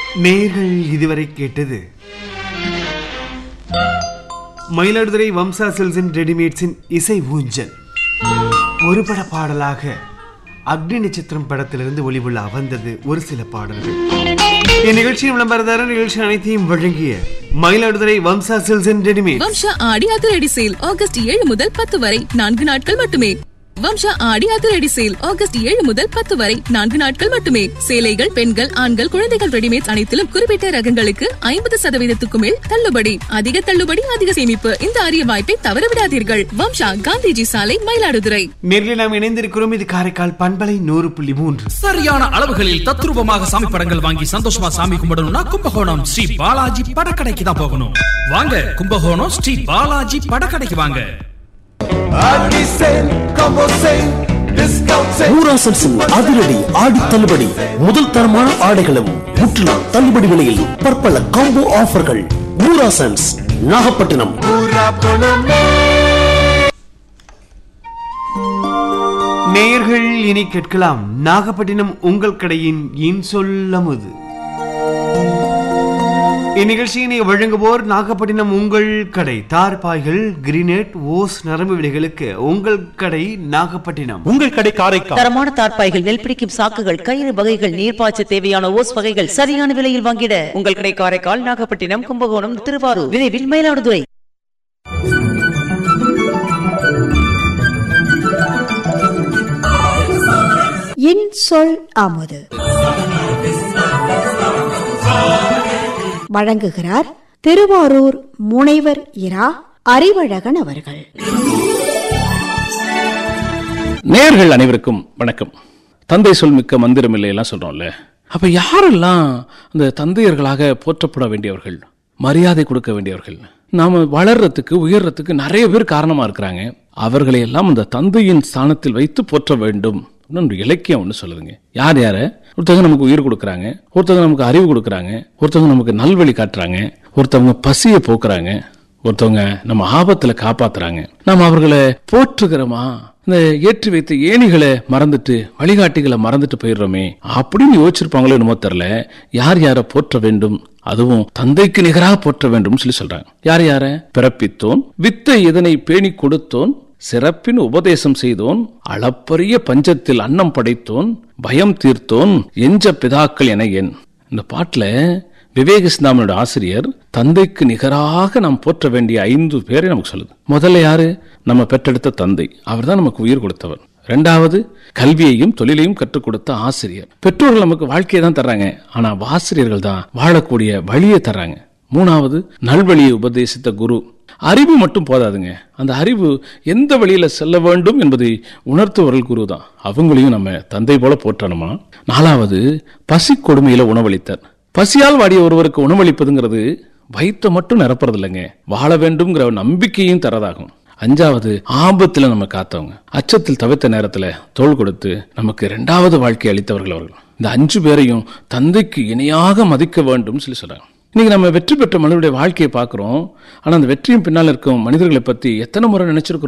நேர்கள் இதுவரை கேட்டது மயிலாடுதுறை வம்சா சில்ஸின் ரெடிமேட்ஸின் இசை ஊஞ்சல் ஒரு பட பாடலாக அக்னி நட்சத்திரம் படத்திலிருந்து ஒளிவுள்ள வந்தது ஒரு சில பாடல்கள் இந்நிகழ்ச்சியின் விளம்பரதார நிகழ்ச்சி அனைத்தையும் வழங்கிய மயிலாடுதுறை வம்சா சில்ஸின் ரெடிமேட் வம்சா ஆடி அதிரடி சேல் ஆகஸ்ட் ஏழு முதல் பத்து வரை நான்கு நாட்கள் மட்டுமே வம்சா ஆடி அதிரடி சேல் ஆகஸ்ட் ஏழு முதல் பத்து வரை நான்கு நாட்கள் மட்டுமே சேலைகள் பெண்கள் ஆண்கள் குழந்தைகள் ரெடிமேட் அனைத்திலும் குறிப்பிட்ட ரகங்களுக்கு ஐம்பது சதவீதத்துக்கு மேல் தள்ளுபடி அதிக தள்ளுபடி அதிக சேமிப்பு இந்த அரிய வாய்ப்பை தவறவிடாதீர்கள் வம்சா காந்திஜி சாலை மயிலாடுதுறை நேரில் நாம் இணைந்திருக்கிறோம் இது காரைக்கால் பண்பலை நூறு புள்ளி மூன்று சரியான அளவுகளில் தத்ரூபமாக சாமி படங்கள் வாங்கி சந்தோஷமா சாமி கும்பிடணும்னா கும்பகோணம் ஸ்ரீ பாலாஜி படக்கடைக்கு தான் போகணும் வாங்க கும்பகோணம் ஸ்ரீ பாலாஜி படக்கடைக்கு வாங்க ஆடி sale combo sale discount sale ஊராசன்ஸின் அதிரடி ஆடி தள்ளுபடி முதல் தரமான ஆடைகளும் முற்றிலும் தள்ளுபடி விலையில் பற்பல காம்போ ஆஃபர்கள் ஊராசன்ஸ் நாகப்பட்டினம் பூரா பணமே நேயர்கள் இனி கேட்கலாம் நாகப்பட்டினம் உங்கள் கடையின் இன்சொல்லமுது இந்நிகழ்ச்சியினை வழங்குவோர் நாகப்பட்டினம் உங்கள் கடை தார்பாய்கள் கிரினேட் ஓஸ் நரம்பு விலைகளுக்கு உங்கள் கடை நாகப்பட்டினம் உங்கள் கடை காரைக்கால் தரமான தார்ப்பாய்கள் நெல் பிடிக்கும் சாக்குகள் கயிறு வகைகள் நீர்ப்பாய்ச்ச தேவையான ஓஸ் வகைகள் சரியான விலையில் வாங்கிட உங்கள் கடை காரைக்கால் நாகப்பட்டினம் கும்பகோணம் திருவாரூர் விரைவில் மயிலாடுதுறை இன் சொல் அமுது வழங்குகிறார் திருவாரூர் முனைவர் இரா அறிவழகன் அவர்கள் நேயர்கள் அனைவருக்கும் வணக்கம் தந்தை சொல் மிக்க மந்திரம் இல்லையெல்லாம் சொல்றோம்ல அப்ப யாரெல்லாம் அந்த தந்தையர்களாக போற்றப்பட வேண்டியவர்கள் மரியாதை கொடுக்க வேண்டியவர்கள் நாம வளர்றதுக்கு உயர்றதுக்கு நிறைய பேர் காரணமா இருக்கிறாங்க அவர்களை எல்லாம் அந்த தந்தையின் ஸ்தானத்தில் வைத்து போற்ற வேண்டும் அப்படின்னு ஒரு இலக்கியம் ஒன்று சொல்லுதுங்க யார் யார ஒருத்தவங்க நமக்கு உயிர் கொடுக்குறாங்க ஒருத்தவங்க நமக்கு அறிவு கொடுக்குறாங்க ஒருத்தவங்க நமக்கு நல்வழி காட்டுறாங்க ஒருத்தவங்க பசியை போக்குறாங்க ஒருத்தவங்க நம்ம ஆபத்துல காப்பாத்துறாங்க நாம் அவர்களை போற்றுகிறோமா இந்த ஏற்றி வைத்த ஏணிகளை மறந்துட்டு வழிகாட்டிகளை மறந்துட்டு போயிடுறோமே அப்படின்னு யோசிச்சிருப்பாங்களோ என்னமோ தெரியல யார் யாரை போற்ற வேண்டும் அதுவும் தந்தைக்கு நிகராக போற்ற வேண்டும் சொல்லி சொல்றாங்க யார் யார பிறப்பித்தோன் வித்தை இதனை பேணி கொடுத்தோன் சிறப்பின் உபதேசம் செய்தோன் அளப்பரிய பஞ்சத்தில் அன்னம் படைத்தோன் பயம் தீர்த்தோன் எஞ்ச பிதாக்கள் என என் இந்த பாட்டுல விவேக சிந்தாமனோட ஆசிரியர் தந்தைக்கு நிகராக நாம் போற்ற வேண்டிய ஐந்து பேரை நமக்கு சொல்லுது முதல்ல யாரு நம்ம பெற்றெடுத்த தந்தை அவர்தான் நமக்கு உயிர் கொடுத்தவர் ரெண்டாவது கல்வியையும் தொழிலையும் கற்றுக் கொடுத்த ஆசிரியர் பெற்றோர்கள் நமக்கு வாழ்க்கையை தான் தர்றாங்க ஆனா ஆசிரியர்கள் தான் வாழக்கூடிய வழியை தர்றாங்க மூணாவது நல்வழியை உபதேசித்த குரு அறிவு மட்டும் போதாதுங்க அந்த அறிவு எந்த வழியில செல்ல வேண்டும் என்பதை உணர்த்துவர்கள் குரு தான் அவங்களையும் நம்ம தந்தை போல போற்றணுமா நாலாவது பசி கொடுமையில உணவளித்தர் பசியால் வாடிய ஒருவருக்கு உணவளிப்பதுங்கிறது வயிற்றை மட்டும் நிரப்புறது இல்லைங்க வாழ வேண்டும்ங்கிற நம்பிக்கையும் தரதாகும் அஞ்சாவது ஆபத்துல நம்ம காத்தவங்க அச்சத்தில் தவிர்த்த நேரத்துல தோள் கொடுத்து நமக்கு இரண்டாவது வாழ்க்கை அளித்தவர்கள் அவர்கள் இந்த அஞ்சு பேரையும் தந்தைக்கு இணையாக மதிக்க வேண்டும் சொல்லி சொல்றாங்க இன்னைக்கு நம்ம வெற்றி பெற்ற மனிதனுடைய வாழ்க்கையை பார்க்கிறோம் ஆனா அந்த வெற்றியின் பின்னால் இருக்கும் மனிதர்களை பத்தி எத்தனை முறை நினைச்சிருக்கிறோம்